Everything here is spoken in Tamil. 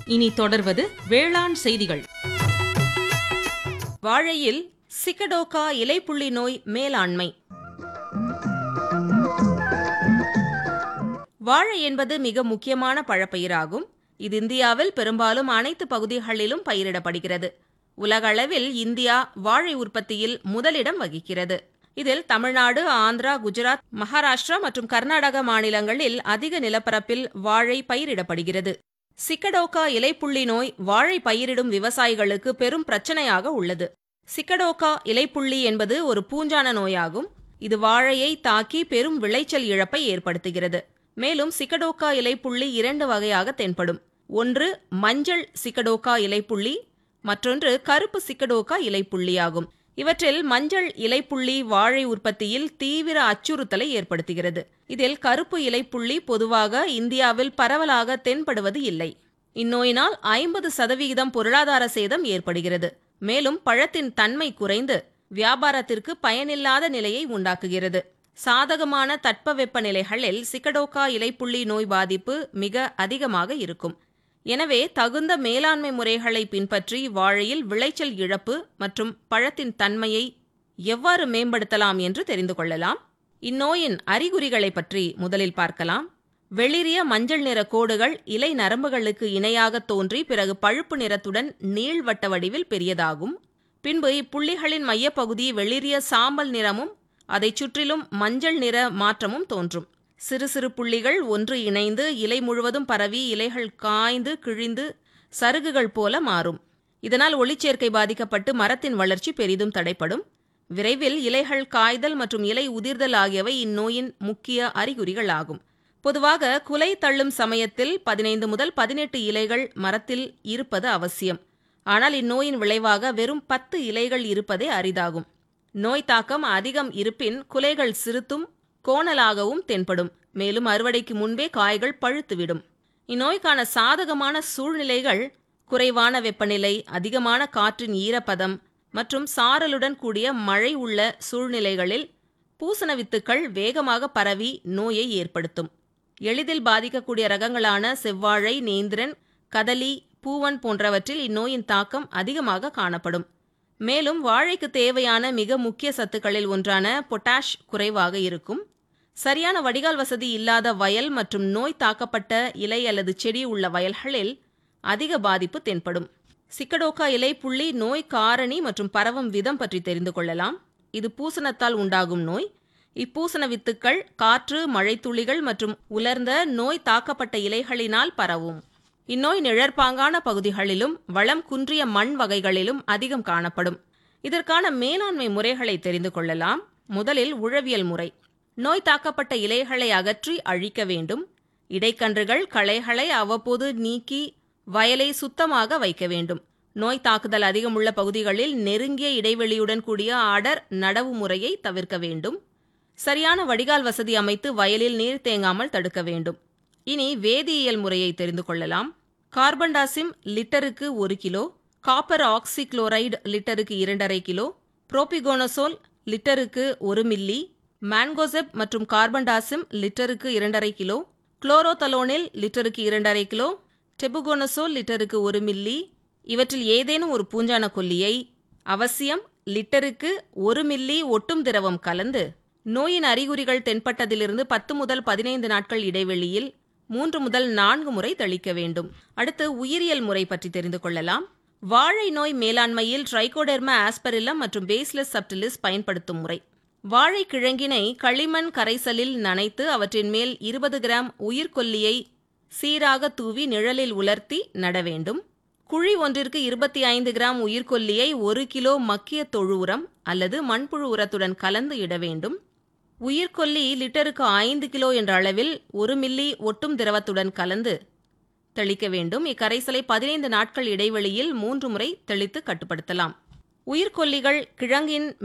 இனி தொடர்வது வேளாண் செய்திகள் வாழையில் சிக்கடோகா இலைப்புள்ளி நோய் மேலாண்மை வாழை என்பது மிக முக்கியமான பழப்பயிராகும் இது இந்தியாவில் பெரும்பாலும் அனைத்து பகுதிகளிலும் பயிரிடப்படுகிறது உலகளவில் இந்தியா வாழை உற்பத்தியில் முதலிடம் வகிக்கிறது இதில் தமிழ்நாடு ஆந்திரா குஜராத் மகாராஷ்டிரா மற்றும் கர்நாடக மாநிலங்களில் அதிக நிலப்பரப்பில் வாழை பயிரிடப்படுகிறது சிக்கடோகா இலைப்புள்ளி நோய் வாழை பயிரிடும் விவசாயிகளுக்கு பெரும் பிரச்சனையாக உள்ளது சிக்கடோகா இலைப்புள்ளி என்பது ஒரு பூஞ்சான நோயாகும் இது வாழையை தாக்கி பெரும் விளைச்சல் இழப்பை ஏற்படுத்துகிறது மேலும் சிக்கடோக்கா இலைப்புள்ளி இரண்டு வகையாக தென்படும் ஒன்று மஞ்சள் சிக்கடோக்கா இலைப்புள்ளி மற்றொன்று கருப்பு சிக்கடோக்கா இலைப்புள்ளியாகும் இவற்றில் மஞ்சள் இலைப்புள்ளி வாழை உற்பத்தியில் தீவிர அச்சுறுத்தலை ஏற்படுத்துகிறது இதில் கருப்பு இலைப்புள்ளி பொதுவாக இந்தியாவில் பரவலாக தென்படுவது இல்லை இந்நோயினால் ஐம்பது சதவிகிதம் பொருளாதார சேதம் ஏற்படுகிறது மேலும் பழத்தின் தன்மை குறைந்து வியாபாரத்திற்கு பயனில்லாத நிலையை உண்டாக்குகிறது சாதகமான தட்பவெப்ப நிலைகளில் சிக்கடோக்கா இலைப்புள்ளி நோய் பாதிப்பு மிக அதிகமாக இருக்கும் எனவே தகுந்த மேலாண்மை முறைகளை பின்பற்றி வாழையில் விளைச்சல் இழப்பு மற்றும் பழத்தின் தன்மையை எவ்வாறு மேம்படுத்தலாம் என்று தெரிந்து கொள்ளலாம் இந்நோயின் அறிகுறிகளை பற்றி முதலில் பார்க்கலாம் வெளிரிய மஞ்சள் நிற கோடுகள் இலை நரம்புகளுக்கு இணையாக தோன்றி பிறகு பழுப்பு நிறத்துடன் நீள்வட்ட வடிவில் பெரியதாகும் பின்பு இப்புள்ளிகளின் மையப்பகுதி வெளிரிய சாம்பல் நிறமும் அதைச் சுற்றிலும் மஞ்சள் நிற மாற்றமும் தோன்றும் சிறு சிறு புள்ளிகள் ஒன்று இணைந்து இலை முழுவதும் பரவி இலைகள் காய்ந்து கிழிந்து சருகுகள் போல மாறும் இதனால் ஒளிச்சேர்க்கை பாதிக்கப்பட்டு மரத்தின் வளர்ச்சி பெரிதும் தடைப்படும் விரைவில் இலைகள் காய்தல் மற்றும் இலை உதிர்தல் ஆகியவை இந்நோயின் முக்கிய அறிகுறிகள் ஆகும் பொதுவாக குலை தள்ளும் சமயத்தில் பதினைந்து முதல் பதினெட்டு இலைகள் மரத்தில் இருப்பது அவசியம் ஆனால் இந்நோயின் விளைவாக வெறும் பத்து இலைகள் இருப்பதே அரிதாகும் நோய் தாக்கம் அதிகம் இருப்பின் குலைகள் சிறுத்தும் கோணலாகவும் தென்படும் மேலும் அறுவடைக்கு முன்பே காய்கள் பழுத்துவிடும் இந்நோய்க்கான சாதகமான சூழ்நிலைகள் குறைவான வெப்பநிலை அதிகமான காற்றின் ஈரப்பதம் மற்றும் சாரலுடன் கூடிய மழை உள்ள சூழ்நிலைகளில் பூசண வித்துக்கள் வேகமாக பரவி நோயை ஏற்படுத்தும் எளிதில் பாதிக்கக்கூடிய ரகங்களான செவ்வாழை நேந்திரன் கதலி பூவன் போன்றவற்றில் இந்நோயின் தாக்கம் அதிகமாக காணப்படும் மேலும் வாழைக்கு தேவையான மிக முக்கிய சத்துக்களில் ஒன்றான பொட்டாஷ் குறைவாக இருக்கும் சரியான வடிகால் வசதி இல்லாத வயல் மற்றும் நோய் தாக்கப்பட்ட இலை அல்லது செடி உள்ள வயல்களில் அதிக பாதிப்பு தென்படும் சிக்கடோக்கா இலை புள்ளி நோய் காரணி மற்றும் பரவும் விதம் பற்றி தெரிந்து கொள்ளலாம் இது பூசணத்தால் உண்டாகும் நோய் இப்பூசண வித்துக்கள் காற்று மழைத்துளிகள் மற்றும் உலர்ந்த நோய் தாக்கப்பட்ட இலைகளினால் பரவும் இந்நோய் நிழற்பாங்கான பகுதிகளிலும் வளம் குன்றிய மண் வகைகளிலும் அதிகம் காணப்படும் இதற்கான மேலாண்மை முறைகளை தெரிந்து கொள்ளலாம் முதலில் உழவியல் முறை நோய் தாக்கப்பட்ட இலைகளை அகற்றி அழிக்க வேண்டும் இடைக்கன்றுகள் களைகளை அவ்வப்போது நீக்கி வயலை சுத்தமாக வைக்க வேண்டும் நோய் தாக்குதல் அதிகமுள்ள பகுதிகளில் நெருங்கிய இடைவெளியுடன் கூடிய அடர் நடவு முறையை தவிர்க்க வேண்டும் சரியான வடிகால் வசதி அமைத்து வயலில் நீர் தேங்காமல் தடுக்க வேண்டும் இனி வேதியியல் முறையை தெரிந்து கொள்ளலாம் கார்பன்டாசிம் லிட்டருக்கு ஒரு கிலோ காப்பர் ஆக்சிக்ளோரைடு லிட்டருக்கு இரண்டரை கிலோ புரோபிகோனசோல் லிட்டருக்கு ஒரு மில்லி மேன்கோசெப் மற்றும் கார்பன்டாசிம் லிட்டருக்கு இரண்டரை கிலோ குளோரோதலோனில் லிட்டருக்கு இரண்டரை கிலோ டெபுகோனசோல் லிட்டருக்கு ஒரு மில்லி இவற்றில் ஏதேனும் ஒரு பூஞ்சான கொல்லியை அவசியம் லிட்டருக்கு ஒரு மில்லி ஒட்டும் திரவம் கலந்து நோயின் அறிகுறிகள் தென்பட்டதிலிருந்து பத்து முதல் பதினைந்து நாட்கள் இடைவெளியில் மூன்று முதல் நான்கு முறை தெளிக்க வேண்டும் அடுத்து உயிரியல் முறை பற்றி தெரிந்து கொள்ளலாம் வாழை நோய் மேலாண்மையில் ட்ரைகோடெர்மா ஆஸ்பரில்லம் மற்றும் பேஸ்லெஸ் சப்டிலிஸ் பயன்படுத்தும் முறை வாழை கிழங்கினை களிமண் கரைசலில் நனைத்து அவற்றின் மேல் இருபது கிராம் உயிர்கொல்லியை சீராக தூவி நிழலில் உலர்த்தி நட வேண்டும் குழி ஒன்றிற்கு இருபத்தி ஐந்து கிராம் உயிர்கொல்லியை ஒரு கிலோ மக்கிய தொழு உரம் அல்லது மண்புழு உரத்துடன் கலந்து இட வேண்டும் உயிர்கொல்லி லிட்டருக்கு ஐந்து கிலோ என்ற அளவில் ஒரு மில்லி ஒட்டும் திரவத்துடன் கலந்து தெளிக்க வேண்டும் இக்கரைசலை பதினைந்து நாட்கள் இடைவெளியில் மூன்று முறை தெளித்து கட்டுப்படுத்தலாம் உயிர்கொல்லிகள் கிழங்கின்